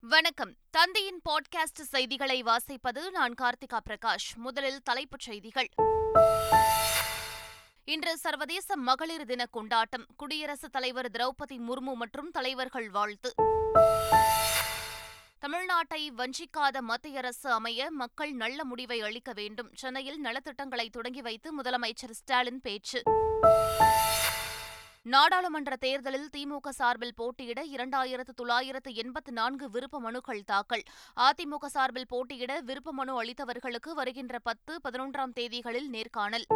வணக்கம் தந்தையின் பாட்காஸ்ட் செய்திகளை வாசிப்பது நான் கார்த்திகா பிரகாஷ் முதலில் தலைப்புச் செய்திகள் இன்று சர்வதேச மகளிர் தின கொண்டாட்டம் குடியரசுத் தலைவர் திரௌபதி முர்மு மற்றும் தலைவர்கள் வாழ்த்து தமிழ்நாட்டை வஞ்சிக்காத மத்திய அரசு அமைய மக்கள் நல்ல முடிவை அளிக்க வேண்டும் சென்னையில் நலத்திட்டங்களை தொடங்கி வைத்து முதலமைச்சர் ஸ்டாலின் பேச்சு நாடாளுமன்ற தேர்தலில் திமுக சார்பில் போட்டியிட இரண்டாயிரத்து தொள்ளாயிரத்து எண்பத்து நான்கு விருப்ப மனுக்கள் தாக்கல் அதிமுக சார்பில் போட்டியிட விருப்ப மனு அளித்தவர்களுக்கு வருகின்ற பத்து பதினொன்றாம் தேதிகளில் நேர்காணல்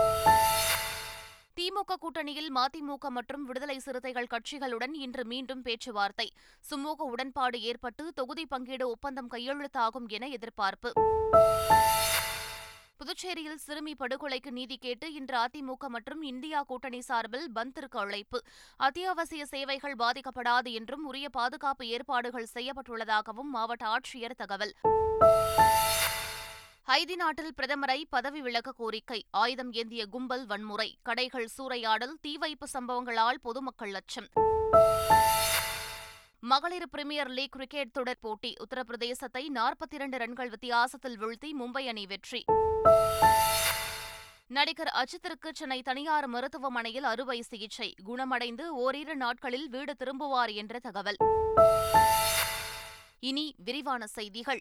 திமுக கூட்டணியில் மதிமுக மற்றும் விடுதலை சிறுத்தைகள் கட்சிகளுடன் இன்று மீண்டும் பேச்சுவார்த்தை சுமூக உடன்பாடு ஏற்பட்டு தொகுதி பங்கீடு ஒப்பந்தம் கையெழுத்தாகும் என எதிர்பார்ப்பு புதுச்சேரியில் சிறுமி படுகொலைக்கு நீதி கேட்டு இன்று அதிமுக மற்றும் இந்தியா கூட்டணி சார்பில் பந்திற்கு அழைப்பு அத்தியாவசிய சேவைகள் பாதிக்கப்படாது என்றும் உரிய பாதுகாப்பு ஏற்பாடுகள் செய்யப்பட்டுள்ளதாகவும் மாவட்ட ஆட்சியர் தகவல் ஹைதி நாட்டில் பிரதமரை பதவி விலக கோரிக்கை ஆயுதம் ஏந்திய கும்பல் வன்முறை கடைகள் சூறையாடல் தீ வைப்பு சம்பவங்களால் பொதுமக்கள் அச்சம் மகளிர் பிரிமியர் லீக் கிரிக்கெட் தொடர் போட்டி உத்தரப்பிரதேசத்தை நாற்பத்தி இரண்டு ரன்கள் வித்தியாசத்தில் வீழ்த்தி மும்பை அணி வெற்றி நடிகர் அஜித்திற்கு சென்னை தனியார் மருத்துவமனையில் அறுவை சிகிச்சை குணமடைந்து ஓரிரு நாட்களில் வீடு திரும்புவார் என்ற தகவல் இனி விரிவான செய்திகள்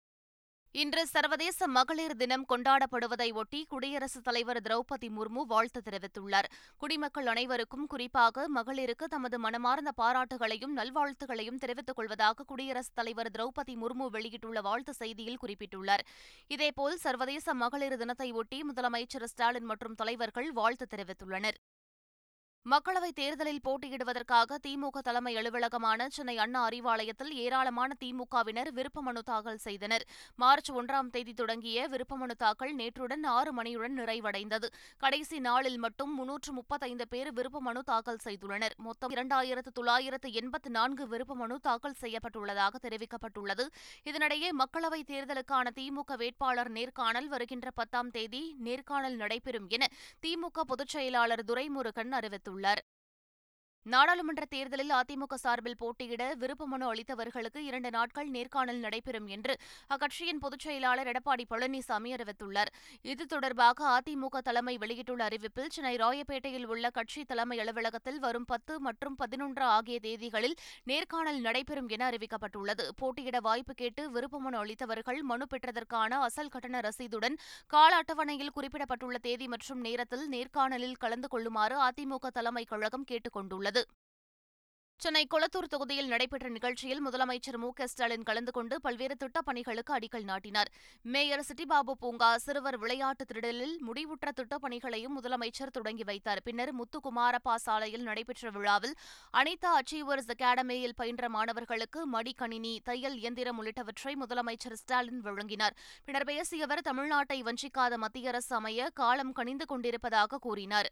இன்று சர்வதேச மகளிர் தினம் கொண்டாடப்படுவதை ஒட்டி குடியரசுத் தலைவர் திரௌபதி முர்மு வாழ்த்து தெரிவித்துள்ளார் குடிமக்கள் அனைவருக்கும் குறிப்பாக மகளிருக்கு தமது மனமார்ந்த பாராட்டுகளையும் நல்வாழ்த்துகளையும் தெரிவித்துக் கொள்வதாக குடியரசுத் தலைவர் திரௌபதி முர்மு வெளியிட்டுள்ள வாழ்த்து செய்தியில் குறிப்பிட்டுள்ளார் இதேபோல் சர்வதேச மகளிர் தினத்தையொட்டி முதலமைச்சர் ஸ்டாலின் மற்றும் தலைவர்கள் வாழ்த்து தெரிவித்துள்ளனர் மக்களவைத் தேர்தலில் போட்டியிடுவதற்காக திமுக தலைமை அலுவலகமான சென்னை அண்ணா அறிவாலயத்தில் ஏராளமான திமுகவினர் விருப்ப மனு தாக்கல் செய்தனர் மார்ச் ஒன்றாம் தேதி தொடங்கிய விருப்ப மனு தாக்கல் நேற்றுடன் ஆறு மணியுடன் நிறைவடைந்தது கடைசி நாளில் மட்டும் முன்னூற்று முப்பத்தைந்து பேர் விருப்ப மனு தாக்கல் செய்துள்ளனர் மொத்தம் இரண்டாயிரத்து தொள்ளாயிரத்து எண்பத்து நான்கு விருப்ப மனு தாக்கல் செய்யப்பட்டுள்ளதாக தெரிவிக்கப்பட்டுள்ளது இதனிடையே மக்களவைத் தேர்தலுக்கான திமுக வேட்பாளர் நேர்காணல் வருகின்ற பத்தாம் தேதி நேர்காணல் நடைபெறும் என திமுக பொதுச் செயலாளர் துரைமுருகன் அறிவித்துள்ளார் தெரிவித்துள்ளார் நாடாளுமன்ற தேர்தலில் அதிமுக சார்பில் போட்டியிட விருப்ப மனு அளித்தவர்களுக்கு இரண்டு நாட்கள் நேர்காணல் நடைபெறும் என்று அக்கட்சியின் பொதுச் செயலாளர் எடப்பாடி பழனிசாமி அறிவித்துள்ளார் இது தொடர்பாக அதிமுக தலைமை வெளியிட்டுள்ள அறிவிப்பில் சென்னை ராயப்பேட்டையில் உள்ள கட்சி தலைமை அலுவலகத்தில் வரும் பத்து மற்றும் பதினொன்று ஆகிய தேதிகளில் நேர்காணல் நடைபெறும் என அறிவிக்கப்பட்டுள்ளது போட்டியிட வாய்ப்பு கேட்டு விருப்ப மனு அளித்தவர்கள் மனு பெற்றதற்கான அசல் கட்டண ரசீதுடன் கால அட்டவணையில் குறிப்பிடப்பட்டுள்ள தேதி மற்றும் நேரத்தில் நேர்காணலில் கலந்து கொள்ளுமாறு அதிமுக தலைமை கழகம் கேட்டுக் கொண்டுள்ளது உள்ளது சென்னை கொளத்தூர் தொகுதியில் நடைபெற்ற நிகழ்ச்சியில் முதலமைச்சர் மு க ஸ்டாலின் கலந்து கொண்டு பல்வேறு திட்டப் பணிகளுக்கு அடிக்கல் நாட்டினார் மேயர் சிட்டிபாபு பூங்கா சிறுவர் விளையாட்டு திடலில் முடிவுற்ற திட்டப் பணிகளையும் முதலமைச்சர் தொடங்கி வைத்தார் பின்னர் முத்துக்குமாரப்பா சாலையில் நடைபெற்ற விழாவில் அனிதா அச்சீவர்ஸ் அகாடமியில் பயின்ற மாணவர்களுக்கு மடிக்கணினி தையல் இயந்திரம் உள்ளிட்டவற்றை முதலமைச்சர் ஸ்டாலின் வழங்கினார் பின்னர் பேசிய அவர் தமிழ்நாட்டை வஞ்சிக்காத மத்திய அரசு அமைய காலம் கணிந்து கொண்டிருப்பதாக கூறினார்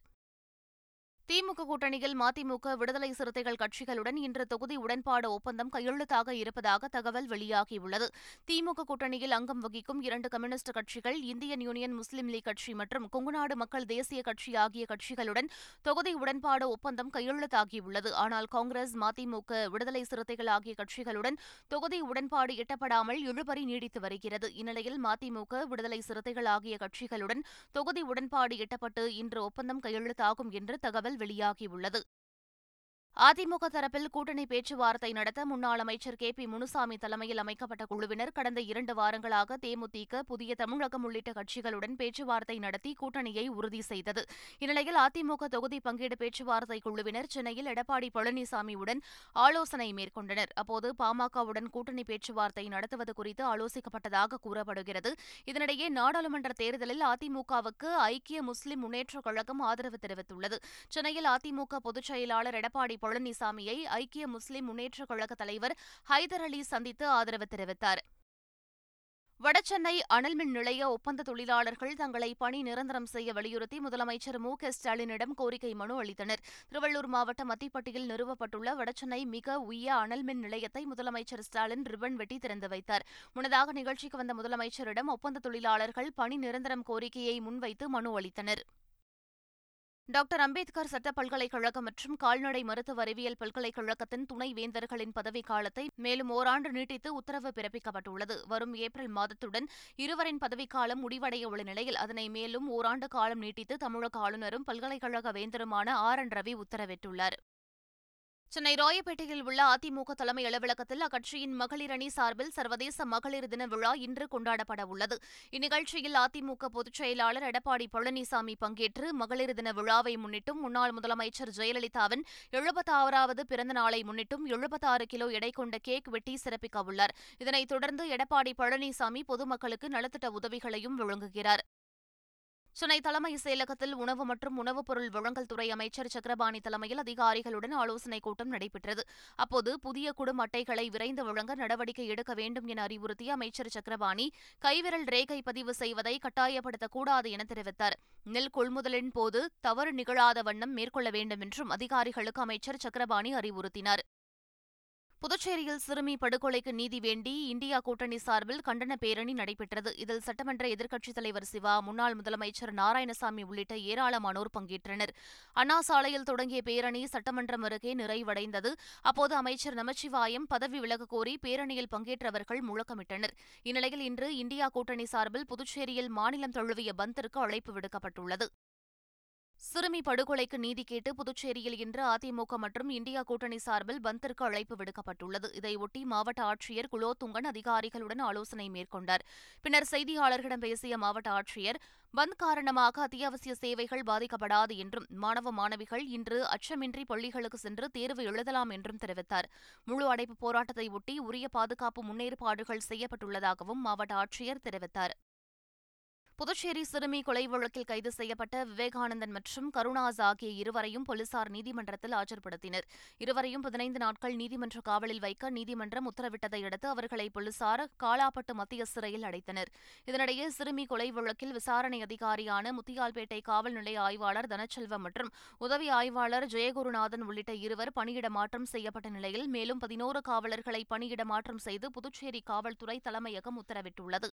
திமுக கூட்டணியில் மதிமுக விடுதலை சிறுத்தைகள் கட்சிகளுடன் இன்று தொகுதி உடன்பாடு ஒப்பந்தம் கையெழுத்தாக இருப்பதாக தகவல் வெளியாகியுள்ளது திமுக கூட்டணியில் அங்கம் வகிக்கும் இரண்டு கம்யூனிஸ்ட் கட்சிகள் இந்தியன் யூனியன் முஸ்லீம் லீக் கட்சி மற்றும் கொங்குநாடு மக்கள் தேசிய கட்சி ஆகிய கட்சிகளுடன் தொகுதி உடன்பாடு ஒப்பந்தம் கையெழுத்தாகியுள்ளது ஆனால் காங்கிரஸ் மதிமுக விடுதலை சிறுத்தைகள் ஆகிய கட்சிகளுடன் தொகுதி உடன்பாடு எட்டப்படாமல் இழுபறி நீடித்து வருகிறது இந்நிலையில் மதிமுக விடுதலை சிறுத்தைகள் ஆகிய கட்சிகளுடன் தொகுதி உடன்பாடு எட்டப்பட்டு இன்று ஒப்பந்தம் கையெழுத்தாகும் என்று தகவல் வெளியாகியுள்ளது அதிமுக தரப்பில் கூட்டணி பேச்சுவார்த்தை நடத்த முன்னாள் அமைச்சர் கே பி முனுசாமி தலைமையில் அமைக்கப்பட்ட குழுவினர் கடந்த இரண்டு வாரங்களாக தேமுதிக புதிய தமிழகம் உள்ளிட்ட கட்சிகளுடன் பேச்சுவார்த்தை நடத்தி கூட்டணியை உறுதி செய்தது இந்நிலையில் அதிமுக தொகுதி பங்கீடு பேச்சுவார்த்தை குழுவினர் சென்னையில் எடப்பாடி பழனிசாமியுடன் ஆலோசனை மேற்கொண்டனர் அப்போது பாமகவுடன் கூட்டணி பேச்சுவார்த்தை நடத்துவது குறித்து ஆலோசிக்கப்பட்டதாக கூறப்படுகிறது இதனிடையே நாடாளுமன்ற தேர்தலில் அதிமுகவுக்கு ஐக்கிய முஸ்லிம் முன்னேற்றக் கழகம் ஆதரவு தெரிவித்துள்ளது சென்னையில் அதிமுக பொதுச் செயலாளர் எடப்பாடி பழனிசாமியை ஐக்கிய முஸ்லிம் முன்னேற்றக் கழக தலைவர் ஹைதர் அலி சந்தித்து ஆதரவு தெரிவித்தார் வடசென்னை அனல்மின் நிலைய ஒப்பந்த தொழிலாளர்கள் தங்களை பணி நிரந்தரம் செய்ய வலியுறுத்தி முதலமைச்சர் மு க ஸ்டாலினிடம் கோரிக்கை மனு அளித்தனர் திருவள்ளூர் மாவட்டம் மத்திப்பட்டியில் நிறுவப்பட்டுள்ள வடசென்னை மிக உய்ய அனல்மின் நிலையத்தை முதலமைச்சர் ஸ்டாலின் ரிப்பன் வெட்டி திறந்து வைத்தார் முன்னதாக நிகழ்ச்சிக்கு வந்த முதலமைச்சரிடம் ஒப்பந்த தொழிலாளர்கள் பணி நிரந்தரம் கோரிக்கையை முன்வைத்து மனு அளித்தனர் டாக்டர் அம்பேத்கர் சட்ட பல்கலைக்கழகம் மற்றும் கால்நடை மருத்துவ அறிவியல் பல்கலைக்கழகத்தின் துணை வேந்தர்களின் பதவிக்காலத்தை மேலும் ஓராண்டு நீட்டித்து உத்தரவு பிறப்பிக்கப்பட்டுள்ளது வரும் ஏப்ரல் மாதத்துடன் இருவரின் பதவிக்காலம் முடிவடைய உள்ள நிலையில் அதனை மேலும் ஓராண்டு காலம் நீட்டித்து தமிழக ஆளுநரும் பல்கலைக்கழக வேந்தருமான ஆர் என் ரவி உத்தரவிட்டுள்ளார் சென்னை ராயப்பேட்டையில் உள்ள அதிமுக தலைமை அலுவலகத்தில் அக்கட்சியின் மகளிர் அணி சார்பில் சர்வதேச மகளிர் தின விழா இன்று கொண்டாடப்பட உள்ளது இந்நிகழ்ச்சியில் அதிமுக பொதுச் செயலாளர் எடப்பாடி பழனிசாமி பங்கேற்று மகளிர் தின விழாவை முன்னிட்டும் முன்னாள் முதலமைச்சர் ஜெயலலிதாவின் எழுபத்தாறாவது பிறந்த நாளை முன்னிட்டும் எழுபத்தாறு கிலோ எடை கொண்ட கேக் வெட்டி சிறப்பிக்க உள்ளார் இதனைத் தொடர்ந்து எடப்பாடி பழனிசாமி பொதுமக்களுக்கு நலத்திட்ட உதவிகளையும் வழங்குகிறார் சென்னை தலைமை செயலகத்தில் உணவு மற்றும் உணவுப் பொருள் வழங்கல் துறை அமைச்சர் சக்கரபாணி தலைமையில் அதிகாரிகளுடன் ஆலோசனைக் கூட்டம் நடைபெற்றது அப்போது புதிய குடும்ப அட்டைகளை விரைந்து வழங்க நடவடிக்கை எடுக்க வேண்டும் என அறிவுறுத்திய அமைச்சர் சக்கரபாணி கைவிரல் ரேகை பதிவு செய்வதை கட்டாயப்படுத்தக்கூடாது என தெரிவித்தார் நெல் கொள்முதலின் போது தவறு நிகழாத வண்ணம் மேற்கொள்ள வேண்டும் என்றும் அதிகாரிகளுக்கு அமைச்சர் சக்கரபாணி அறிவுறுத்தினார் புதுச்சேரியில் சிறுமி படுகொலைக்கு நீதி வேண்டி இந்தியா கூட்டணி சார்பில் கண்டன பேரணி நடைபெற்றது இதில் சட்டமன்ற எதிர்க்கட்சித் தலைவர் சிவா முன்னாள் முதலமைச்சர் நாராயணசாமி உள்ளிட்ட ஏராளமானோர் பங்கேற்றனர் அண்ணா சாலையில் தொடங்கிய பேரணி சட்டமன்றம் அருகே நிறைவடைந்தது அப்போது அமைச்சர் நமச்சிவாயம் பதவி விலக கோரி பேரணியில் பங்கேற்றவர்கள் முழக்கமிட்டனர் இந்நிலையில் இன்று இந்தியா கூட்டணி சார்பில் புதுச்சேரியில் மாநிலம் தழுவிய பந்திற்கு அழைப்பு விடுக்கப்பட்டுள்ளது சிறுமி படுகொலைக்கு நீதி கேட்டு புதுச்சேரியில் இன்று அதிமுக மற்றும் இந்தியா கூட்டணி சார்பில் பந்திற்கு அழைப்பு விடுக்கப்பட்டுள்ளது இதையொட்டி மாவட்ட ஆட்சியர் குலோத்துங்கன் அதிகாரிகளுடன் ஆலோசனை மேற்கொண்டார் பின்னர் செய்தியாளர்களிடம் பேசிய மாவட்ட ஆட்சியர் பந்த் காரணமாக அத்தியாவசிய சேவைகள் பாதிக்கப்படாது என்றும் மாணவ மாணவிகள் இன்று அச்சமின்றி பள்ளிகளுக்கு சென்று தேர்வு எழுதலாம் என்றும் தெரிவித்தார் முழு அடைப்பு போராட்டத்தை ஒட்டி உரிய பாதுகாப்பு முன்னேற்பாடுகள் செய்யப்பட்டுள்ளதாகவும் மாவட்ட ஆட்சியர் தெரிவித்தார் புதுச்சேரி சிறுமி கொலை வழக்கில் கைது செய்யப்பட்ட விவேகானந்தன் மற்றும் கருணாஸ் ஆகிய இருவரையும் போலீசார் நீதிமன்றத்தில் ஆஜர்படுத்தினர் இருவரையும் பதினைந்து நாட்கள் நீதிமன்ற காவலில் வைக்க நீதிமன்றம் உத்தரவிட்டதை அடுத்து அவர்களை போலீசார் காலாப்பட்டு மத்திய சிறையில் அடைத்தனர் இதனிடையே சிறுமி கொலை வழக்கில் விசாரணை அதிகாரியான முத்தியால்பேட்டை காவல் நிலைய ஆய்வாளர் தனச்செல்வம் மற்றும் உதவி ஆய்வாளர் ஜெயகுருநாதன் உள்ளிட்ட இருவர் பணியிட மாற்றம் செய்யப்பட்ட நிலையில் மேலும் பதினோரு காவலர்களை பணியிட மாற்றம் செய்து புதுச்சேரி காவல்துறை தலைமையகம் உத்தரவிட்டுள்ளது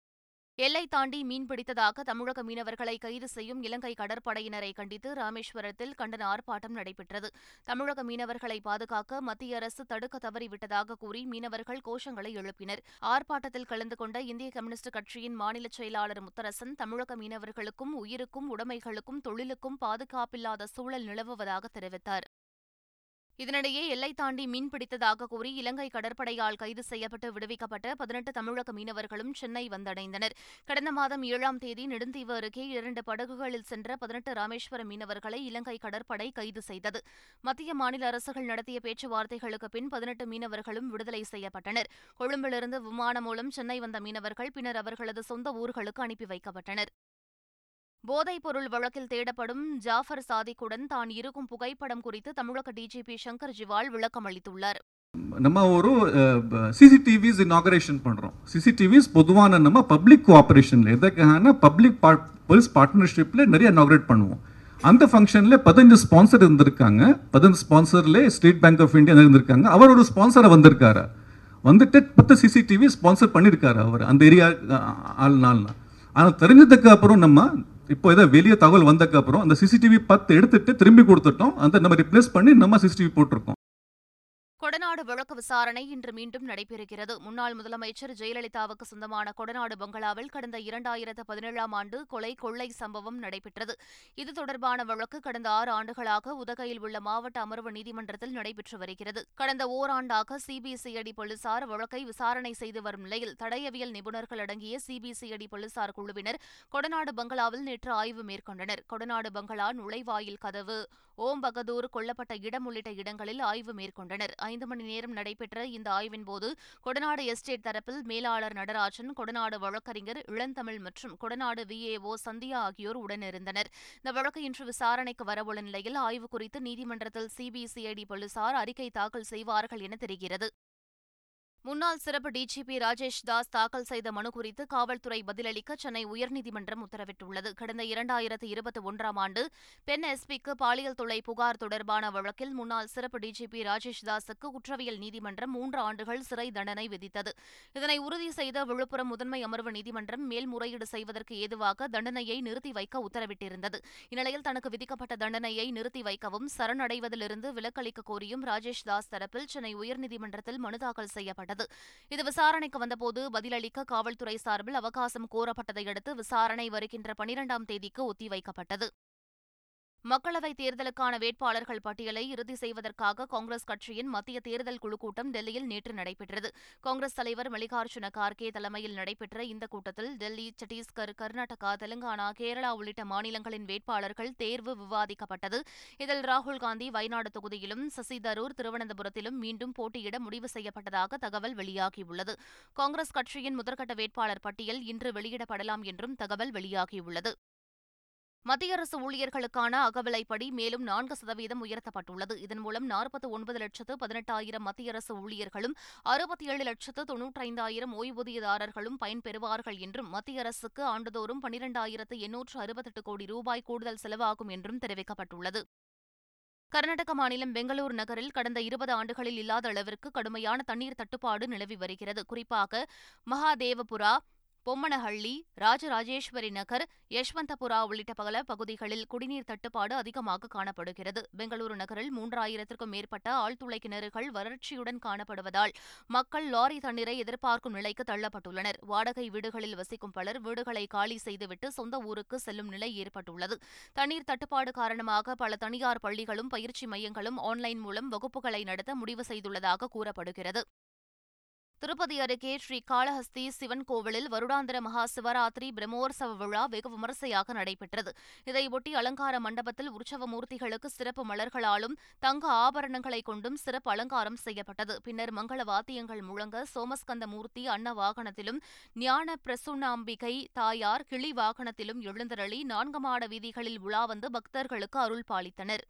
எல்லை தாண்டி மீன்பிடித்ததாக தமிழக மீனவர்களை கைது செய்யும் இலங்கை கடற்படையினரை கண்டித்து ராமேஸ்வரத்தில் கண்டன ஆர்ப்பாட்டம் நடைபெற்றது தமிழக மீனவர்களை பாதுகாக்க மத்திய அரசு தடுக்க தவறிவிட்டதாக கூறி மீனவர்கள் கோஷங்களை எழுப்பினர் ஆர்ப்பாட்டத்தில் கலந்து கொண்ட இந்திய கம்யூனிஸ்ட் கட்சியின் மாநில செயலாளர் முத்தரசன் தமிழக மீனவர்களுக்கும் உயிருக்கும் உடைமைகளுக்கும் தொழிலுக்கும் பாதுகாப்பில்லாத சூழல் நிலவுவதாக தெரிவித்தார் இதனிடையே எல்லை தாண்டி மீன்பிடித்ததாக கூறி இலங்கை கடற்படையால் கைது செய்யப்பட்டு விடுவிக்கப்பட்ட பதினெட்டு தமிழக மீனவர்களும் சென்னை வந்தடைந்தனர் கடந்த மாதம் ஏழாம் தேதி நெடுந்தீவு அருகே இரண்டு படகுகளில் சென்ற பதினெட்டு ராமேஸ்வரம் மீனவர்களை இலங்கை கடற்படை கைது செய்தது மத்திய மாநில அரசுகள் நடத்திய பேச்சுவார்த்தைகளுக்கு பின் பதினெட்டு மீனவர்களும் விடுதலை செய்யப்பட்டனர் கொழும்பிலிருந்து விமானம் மூலம் சென்னை வந்த மீனவர்கள் பின்னர் அவர்களது சொந்த ஊர்களுக்கு அனுப்பி வைக்கப்பட்டனர் போதைப்பொருள் வழக்கில் தேடப்படும் ஜாஃபர் சாதிக்குடன் தான் இருக்கும் புகைப்படம் குறித்து தமிழக டிஜிபி சங்கர் ஜிவால் விளக்கம் அளித்துள்ளார் நம்ம ஒரு சிசிடிவிஸ் இனாகரேஷன் பண்ணுறோம் சிசிடிவிஸ் பொதுவான நம்ம பப்ளிக் கோஆப்ரேஷனில் எதுக்கான பப்ளிக் போலீஸ் பார்ட்னர்ஷிப்பில் நிறைய இனாகரேட் பண்ணுவோம் அந்த ஃபங்க்ஷனில் பதினஞ்சு ஸ்பான்சர் இருந்திருக்காங்க பதினஞ்சு ஸ்பான்சர்ல ஸ்டேட் பேங்க் ஆஃப் இந்தியா இருந்திருக்காங்க அவர் ஒரு ஸ்பான்சரை வந்திருக்காரு வந்துட்டு பத்து சிசிடிவி ஸ்பான்சர் பண்ணியிருக்காரு அவர் அந்த ஏரியா ஆள்னால்னா ஆனால் தெரிஞ்சதுக்கு அப்புறம் நம்ம இப்போ ஏதோ வெளியே தகவல் வந்ததுக்கு அப்புறம் அந்த சிசிடிவி பத்து எடுத்துட்டு திரும்பி கொடுத்துட்டோம் அந்த நம்ம ரிப்ளேஸ் பண்ணி நம்ம சிசிடிவி போட்டிருக்கோம் கொடநாடு வழக்கு விசாரணை இன்று மீண்டும் நடைபெறுகிறது முன்னாள் முதலமைச்சர் ஜெயலலிதாவுக்கு சொந்தமான கொடநாடு பங்களாவில் கடந்த இரண்டாயிரத்து பதினேழாம் ஆண்டு கொலை கொள்ளை சம்பவம் நடைபெற்றது இது தொடர்பான வழக்கு கடந்த ஆறு ஆண்டுகளாக உதகையில் உள்ள மாவட்ட அமர்வு நீதிமன்றத்தில் நடைபெற்று வருகிறது கடந்த ஓராண்டாக சிபிசிஐடி போலீசார் வழக்கை விசாரணை செய்து வரும் நிலையில் தடயவியல் நிபுணர்கள் அடங்கிய சிபிசிஐடி போலீசார் குழுவினர் கொடநாடு பங்களாவில் நேற்று ஆய்வு மேற்கொண்டனர் கொடநாடு பங்களா நுழைவாயில் கதவு ஓம் பகதூர் கொல்லப்பட்ட இடம் உள்ளிட்ட இடங்களில் ஆய்வு மேற்கொண்டனர் ஐந்து மணி நேரம் நடைபெற்ற இந்த ஆய்வின்போது கொடநாடு எஸ்டேட் தரப்பில் மேலாளர் நடராஜன் கொடநாடு வழக்கறிஞர் இளந்தமிழ் மற்றும் கொடநாடு விஏஓ சந்தியா ஆகியோர் உடனிருந்தனர் இந்த வழக்கு இன்று விசாரணைக்கு வரவுள்ள நிலையில் ஆய்வு குறித்து நீதிமன்றத்தில் சிபிசிஐடி போலீசார் அறிக்கை தாக்கல் செய்வார்கள் என தெரிகிறது முன்னாள் சிறப்பு டிஜிபி ராஜேஷ் தாஸ் தாக்கல் செய்த மனு குறித்து காவல்துறை பதிலளிக்க சென்னை உயர்நீதிமன்றம் உத்தரவிட்டுள்ளது கடந்த இரண்டாயிரத்து இருபத்தி ஒன்றாம் ஆண்டு பெண் எஸ்பிக்கு பாலியல் தொல்லை புகார் தொடர்பான வழக்கில் முன்னாள் சிறப்பு டிஜிபி ராஜேஷ் தாஸுக்கு குற்றவியல் நீதிமன்றம் மூன்று ஆண்டுகள் சிறை தண்டனை விதித்தது இதனை உறுதி செய்த விழுப்புரம் முதன்மை அமர்வு நீதிமன்றம் மேல்முறையீடு செய்வதற்கு ஏதுவாக தண்டனையை நிறுத்தி வைக்க உத்தரவிட்டிருந்தது இந்நிலையில் தனக்கு விதிக்கப்பட்ட தண்டனையை நிறுத்தி வைக்கவும் சரணடைவதிலிருந்து விலக்களிக்க கோரியும் ராஜேஷ் தாஸ் தரப்பில் சென்னை உயர்நீதிமன்றத்தில் மனு தாக்கல் செய்யப்பட்டது செய்யப்பட்டது இது விசாரணைக்கு வந்தபோது பதிலளிக்க காவல்துறை சார்பில் அவகாசம் கோரப்பட்டதை அடுத்து விசாரணை வருகின்ற பனிரெண்டாம் தேதிக்கு ஒத்திவைக்கப்பட்டது மக்களவைத் தேர்தலுக்கான வேட்பாளர்கள் பட்டியலை இறுதி செய்வதற்காக காங்கிரஸ் கட்சியின் மத்திய தேர்தல் குழு கூட்டம் டெல்லியில் நேற்று நடைபெற்றது காங்கிரஸ் தலைவர் மல்லிகார்ஜுன கார்கே தலைமையில் நடைபெற்ற இந்த கூட்டத்தில் டெல்லி சத்தீஸ்கர் கர்நாடகா தெலுங்கானா கேரளா உள்ளிட்ட மாநிலங்களின் வேட்பாளர்கள் தேர்வு விவாதிக்கப்பட்டது இதில் ராகுல் காந்தி வயநாடு தொகுதியிலும் சசி தரூர் திருவனந்தபுரத்திலும் மீண்டும் போட்டியிட முடிவு செய்யப்பட்டதாக தகவல் வெளியாகியுள்ளது காங்கிரஸ் கட்சியின் முதற்கட்ட வேட்பாளர் பட்டியல் இன்று வெளியிடப்படலாம் என்றும் தகவல் வெளியாகியுள்ளது மத்திய அரசு ஊழியர்களுக்கான அகவிலைப்படி மேலும் நான்கு சதவீதம் உயர்த்தப்பட்டுள்ளது இதன் மூலம் நாற்பத்தி ஒன்பது லட்சத்து பதினெட்டாயிரம் மத்திய அரசு ஊழியர்களும் அறுபத்தி ஏழு லட்சத்து தொன்னூற்றைந்தாயிரம் ஓய்வூதியதாரர்களும் பயன்பெறுவார்கள் என்றும் மத்திய அரசுக்கு ஆண்டுதோறும் பனிரெண்டாயிரத்து எண்ணூற்று அறுபத்தெட்டு கோடி ரூபாய் கூடுதல் செலவாகும் என்றும் தெரிவிக்கப்பட்டுள்ளது கர்நாடக மாநிலம் பெங்களூரு நகரில் கடந்த இருபது ஆண்டுகளில் இல்லாத அளவிற்கு கடுமையான தண்ணீர் தட்டுப்பாடு நிலவி வருகிறது குறிப்பாக மகாதேவபுரா பொம்மனஹள்ளி ராஜராஜேஸ்வரி நகர் யஷ்வந்தபுரா உள்ளிட்ட பல பகுதிகளில் குடிநீர் தட்டுப்பாடு அதிகமாக காணப்படுகிறது பெங்களூரு நகரில் மூன்றாயிரத்திற்கும் மேற்பட்ட ஆழ்துளை கிணறுகள் வறட்சியுடன் காணப்படுவதால் மக்கள் லாரி தண்ணீரை எதிர்பார்க்கும் நிலைக்கு தள்ளப்பட்டுள்ளனர் வாடகை வீடுகளில் வசிக்கும் பலர் வீடுகளை காலி செய்துவிட்டு சொந்த ஊருக்கு செல்லும் நிலை ஏற்பட்டுள்ளது தண்ணீர் தட்டுப்பாடு காரணமாக பல தனியார் பள்ளிகளும் பயிற்சி மையங்களும் ஆன்லைன் மூலம் வகுப்புகளை நடத்த முடிவு செய்துள்ளதாக கூறப்படுகிறது திருப்பதி அருகே ஸ்ரீ காளஹஸ்தி சிவன் கோவிலில் வருடாந்திர மகா சிவராத்திரி பிரம்மோற்சவ விழா வெகு விமரிசையாக நடைபெற்றது இதையொட்டி அலங்கார மண்டபத்தில் உற்சவ மூர்த்திகளுக்கு சிறப்பு மலர்களாலும் தங்க ஆபரணங்களை கொண்டும் சிறப்பு அலங்காரம் செய்யப்பட்டது பின்னர் மங்கள வாத்தியங்கள் முழங்க சோமஸ்கந்த மூர்த்தி அன்ன வாகனத்திலும் ஞான பிரசுண்ணாம்பிகை தாயார் கிளி வாகனத்திலும் எழுந்தருளி நான்கு மாட வீதிகளில் உலா வந்து பக்தர்களுக்கு அருள் பாலித்தனர்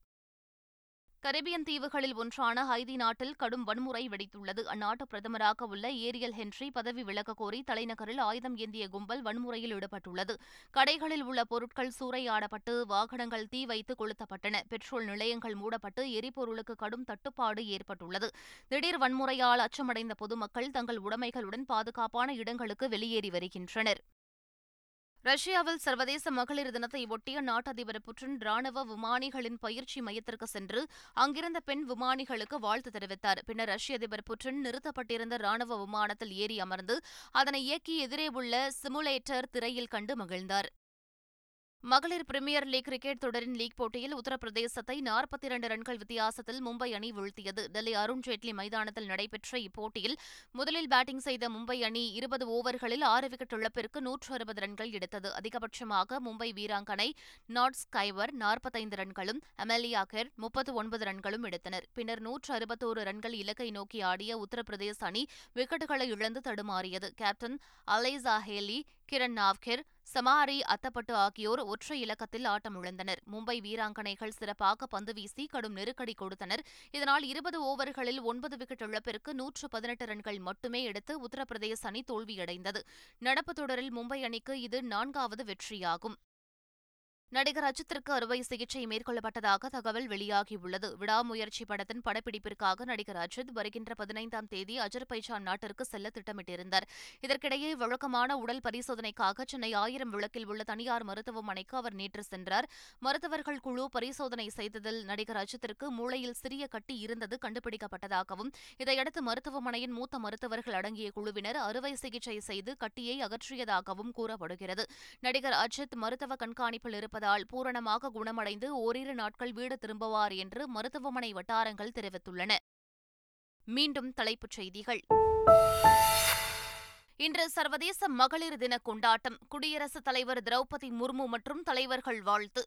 கரிபியன் தீவுகளில் ஒன்றான ஹைதி நாட்டில் கடும் வன்முறை வெடித்துள்ளது அந்நாட்டு பிரதமராக உள்ள ஏரியல் ஹென்றி பதவி விலக கோரி தலைநகரில் ஆயுதம் ஏந்திய கும்பல் வன்முறையில் ஈடுபட்டுள்ளது கடைகளில் உள்ள பொருட்கள் சூறையாடப்பட்டு வாகனங்கள் தீ வைத்து கொளுத்தப்பட்டன பெட்ரோல் நிலையங்கள் மூடப்பட்டு எரிபொருளுக்கு கடும் தட்டுப்பாடு ஏற்பட்டுள்ளது திடீர் வன்முறையால் அச்சமடைந்த பொதுமக்கள் தங்கள் உடைமைகளுடன் பாதுகாப்பான இடங்களுக்கு வெளியேறி வருகின்றனர் ரஷ்யாவில் சர்வதேச மகளிர் தினத்தை ஒட்டிய அந்நாட்டு அதிபர் புட்டின் ராணுவ விமானிகளின் பயிற்சி மையத்திற்கு சென்று அங்கிருந்த பெண் விமானிகளுக்கு வாழ்த்து தெரிவித்தார் பின்னர் ரஷ்ய அதிபர் புட்டின் நிறுத்தப்பட்டிருந்த ராணுவ விமானத்தில் ஏறி அமர்ந்து அதனை இயக்கி எதிரே உள்ள சிமுலேட்டர் திரையில் கண்டு மகிழ்ந்தார் மகளிர் பிரிமியர் லீக் கிரிக்கெட் தொடரின் லீக் போட்டியில் உத்தரப்பிரதேசத்தை நாற்பத்தி இரண்டு ரன்கள் வித்தியாசத்தில் மும்பை அணி வீழ்த்தியது டெல்லி அருண்ஜேட்லி மைதானத்தில் நடைபெற்ற இப்போட்டியில் முதலில் பேட்டிங் செய்த மும்பை அணி இருபது ஓவர்களில் ஆறு விக்கெட் இழப்பிற்கு நூற்று அறுபது ரன்கள் எடுத்தது அதிகபட்சமாக மும்பை வீராங்கனை நாட் ஸ்கைவர் நாற்பத்தைந்து ரன்களும் அமெலியா கெர் முப்பத்து ஒன்பது ரன்களும் எடுத்தனர் பின்னர் நூற்று அறுபத்தோரு ரன்கள் இலக்கை நோக்கி ஆடிய உத்தரப்பிரதேச அணி விக்கெட்டுகளை இழந்து தடுமாறியது captain Alyssa Healy Kiran Navgire Chamari Athapaththu ஆகியோர் ஒற்றை இலக்கத்தில் ஆட்டமிழந்தனர் மும்பை வீராங்கனைகள் சிறப்பாக பந்து வீசி கடும் நெருக்கடி கொடுத்தனர் இதனால் இருபது ஓவர்களில் ஒன்பது விக்கெட் இழப்பிற்கு நூற்று பதினெட்டு ரன்கள் மட்டுமே எடுத்து உத்தரப்பிரதேச அணி தோல்வியடைந்தது நடப்பு தொடரில் மும்பை அணிக்கு இது நான்காவது வெற்றியாகும் நடிகர் அஜித்திற்கு அறுவை சிகிச்சை மேற்கொள்ளப்பட்டதாக தகவல் வெளியாகியுள்ளது விடாமுயற்சி படத்தின் படப்பிடிப்பிற்காக நடிகர் அஜித் வருகின்ற பதினைந்தாம் தேதி அஜர்பைஜான் நாட்டிற்கு செல்ல திட்டமிட்டிருந்தார் இதற்கிடையே வழக்கமான உடல் பரிசோதனைக்காக சென்னை ஆயிரம் விளக்கில் உள்ள தனியார் மருத்துவமனைக்கு அவர் நேற்று சென்றார் மருத்துவர்கள் குழு பரிசோதனை செய்ததில் நடிகர் அஜித்திற்கு மூளையில் சிறிய கட்டி இருந்தது கண்டுபிடிக்கப்பட்டதாகவும் இதையடுத்து மருத்துவமனையின் மூத்த மருத்துவர்கள் அடங்கிய குழுவினர் அறுவை சிகிச்சை செய்து கட்டியை அகற்றியதாகவும் கூறப்படுகிறது நடிகர் அஜித் மருத்துவ கண்காணிப்பில் இருப்பது இருப்பதால் பூரணமாக குணமடைந்து ஓரிரு நாட்கள் வீடு திரும்புவார் என்று மருத்துவமனை வட்டாரங்கள் தெரிவித்துள்ளன மீண்டும் தலைப்புச் செய்திகள் இன்று சர்வதேச மகளிர் தின கொண்டாட்டம் குடியரசுத் தலைவர் திரௌபதி முர்மு மற்றும் தலைவர்கள் வாழ்த்து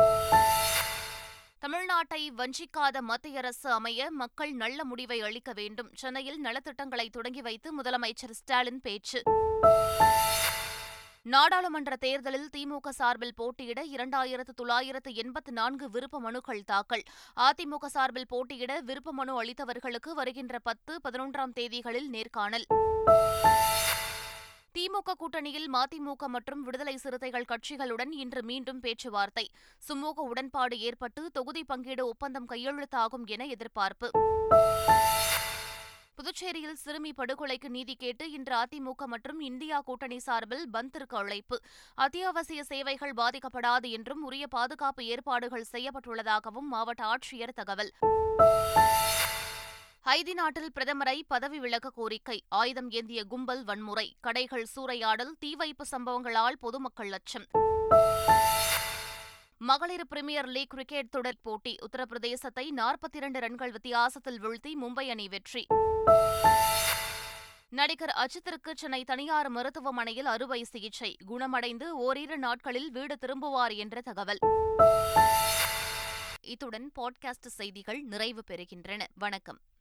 தமிழ்நாட்டை வஞ்சிக்காத மத்திய அரசு அமைய மக்கள் நல்ல முடிவை அளிக்க வேண்டும் சென்னையில் நலத்திட்டங்களை தொடங்கி வைத்து முதலமைச்சர் ஸ்டாலின் பேச்சு நாடாளுமன்ற தேர்தலில் திமுக சார்பில் போட்டியிட இரண்டாயிரத்து தொள்ளாயிரத்து எண்பத்து நான்கு விருப்ப மனுக்கள் தாக்கல் அதிமுக சார்பில் போட்டியிட விருப்ப மனு அளித்தவர்களுக்கு வருகின்ற பத்து பதினொன்றாம் தேதிகளில் நேர்காணல் திமுக கூட்டணியில் மதிமுக மற்றும் விடுதலை சிறுத்தைகள் கட்சிகளுடன் இன்று மீண்டும் பேச்சுவார்த்தை சுமூக உடன்பாடு ஏற்பட்டு தொகுதி பங்கீடு ஒப்பந்தம் கையெழுத்தாகும் என எதிர்பார்ப்பு புதுச்சேரியில் சிறுமி படுகொலைக்கு நீதி கேட்டு இன்று அதிமுக மற்றும் இந்தியா கூட்டணி சார்பில் பந்திற்கு அழைப்பு அத்தியாவசிய சேவைகள் பாதிக்கப்படாது என்றும் உரிய பாதுகாப்பு ஏற்பாடுகள் செய்யப்பட்டுள்ளதாகவும் மாவட்ட ஆட்சியர் தகவல் ஹைதி நாட்டில் பிரதமரை பதவி விலக கோரிக்கை ஆயுதம் ஏந்திய கும்பல் வன்முறை கடைகள் சூறையாடல் தீ வைப்பு சம்பவங்களால் பொதுமக்கள் அச்சம் மகளிர் பிரிமியர் லீக் கிரிக்கெட் தொடர் போட்டி உத்தரப்பிரதேசத்தை நாற்பத்தி இரண்டு ரன்கள் வித்தியாசத்தில் வீழ்த்தி மும்பை அணி வெற்றி நடிகர் அஜித்திற்கு சென்னை தனியார் மருத்துவமனையில் அறுவை சிகிச்சை குணமடைந்து ஓரிரு நாட்களில் வீடு திரும்புவார் என்ற தகவல் இத்துடன் பாட்காஸ்ட் செய்திகள் நிறைவு பெறுகின்றன வணக்கம்